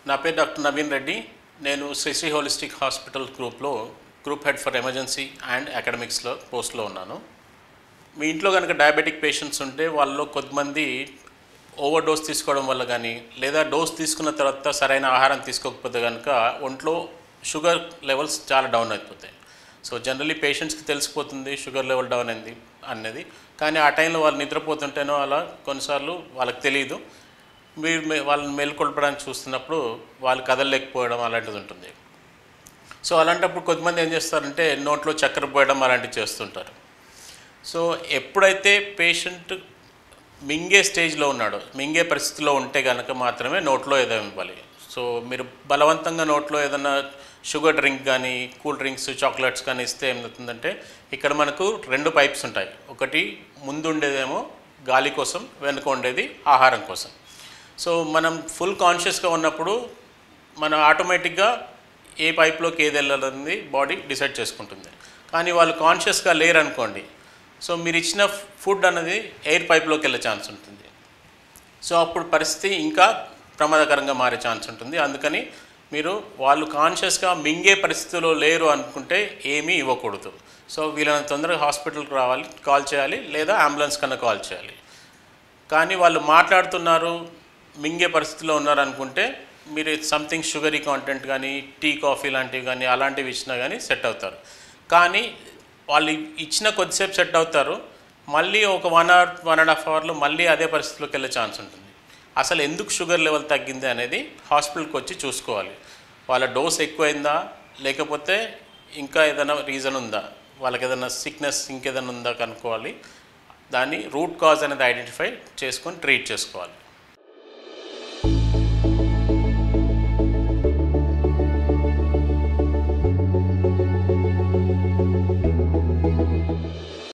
నా పేరు డాక్టర్ నవీన్ రెడ్డి నేను శ్రీశ్రీ హోలిస్టిక్ హాస్పిటల్ గ్రూప్లో group head for emergency and అకాడమిక్స్లో పోస్ట్లో ఉన్నాను మీ ఇంట్లో కనుక డయాబెటిక్ పేషెంట్స్ ఉంటే వాళ్ళలో కొద్దిమంది ఓవర్ డోస్ తీసుకోవడం వల్ల కానీ లేదా డోస్ తీసుకున్న తర్వాత సరైన ఆహారం తీసుకోకపోతే కనుక ఒంట్లో షుగర్ లెవెల్స్ చాలా డౌన్ అయిపోతాయి సో జనరలీ పేషెంట్స్కి తెలిసిపోతుంది షుగర్ లెవెల్ డౌన్ అయింది అనేది కానీ ఆ టైంలో వాళ్ళు నిద్రపోతుంటేనో అలా కొన్నిసార్లు వాళ్ళకి తెలియదు మీరు మె- వాళ్ళని మేల్కొల్పడానికి చూస్తున్నప్పుడు వాళ్ళు కదలలేకపోవడం అలాంటిది ఉంటుంది సో అలాంటప్పుడు కొద్దిమంది ఏం చేస్తారంటే నోట్లో చక్కెర పోయడం అలాంటివి చేస్తుంటారు సో ఎప్పుడైతే పేషెంట్ మింగే స్టేజ్లో ఉన్నాడో మింగే పరిస్థితిలో ఉంటే కనుక మాత్రమే నోట్లో ఏదైనా ఇవ్వాలి సో మీరు బలవంతంగా నోట్లో ఏదైనా షుగర్ డ్రింక్ కానీ కూల్ డ్రింక్స్ చాక్లెట్స్ కానీ ఇస్తే ఏమవుతుందంటే ఇక్కడ మనకు రెండు పైప్స్ ఉంటాయి ఒకటి ముందు ఉండేదేమో గాలి కోసం వెనుక ఉండేది ఆహారం కోసం సో మనం ఫుల్ కాన్షియస్గా ఉన్నప్పుడు మనం ఆటోమేటిక్గా ఏ పైప్లోకి ఏది వెళ్ళాలనేది బాడీ డిసైడ్ చేసుకుంటుంది కానీ వాళ్ళు కాన్షియస్గా లేరు అనుకోండి సో మీరు ఇచ్చిన ఫుడ్ అన్నది ఎయిర్ పైప్లోకి వెళ్ళే ఛాన్స్ ఉంటుంది సో అప్పుడు పరిస్థితి ఇంకా ప్రమాదకరంగా మారే ఛాన్స్ ఉంటుంది అందుకని మీరు వాళ్ళు కాన్షియస్గా మింగే పరిస్థితిలో లేరు అనుకుంటే ఏమీ ఇవ్వకూడదు సో వీళ్ళని తొందరగా హాస్పిటల్కి రావాలి కాల్ చేయాలి లేదా అంబులెన్స్ కన్నా కాల్ చేయాలి కానీ వాళ్ళు మాట్లాడుతున్నారు మింగే పరిస్థితిలో ఉన్నారు అనుకుంటే మీరు సంథింగ్ షుగరీ కాంటెంట్ కానీ టీ కాఫీ లాంటివి కానీ అలాంటివి ఇచ్చినా కానీ సెట్ అవుతారు కానీ వాళ్ళు ఇచ్చిన కొద్దిసేపు సెట్ అవుతారు మళ్ళీ ఒక one hour one and half అవర్లో మళ్ళీ అదే పరిస్థితిలోకి వెళ్ళే ఛాన్స్ ఉంటుంది అసలు ఎందుకు షుగర్ లెవెల్ తగ్గింది అనేది హాస్పిటల్కి వచ్చి చూసుకోవాలి వాళ్ళ డోస్ ఎక్కువైందా లేకపోతే ఇంకా ఏదైనా రీజన్ ఉందా వాళ్ళకి ఏదైనా సిక్నెస్ ఇంకేదైనా ఉందా కనుక్కోవాలి దాన్ని రూట్ కాజ్ అనేది ఐడెంటిఫై చేసుకొని ట్రీట్ చేసుకోవాలి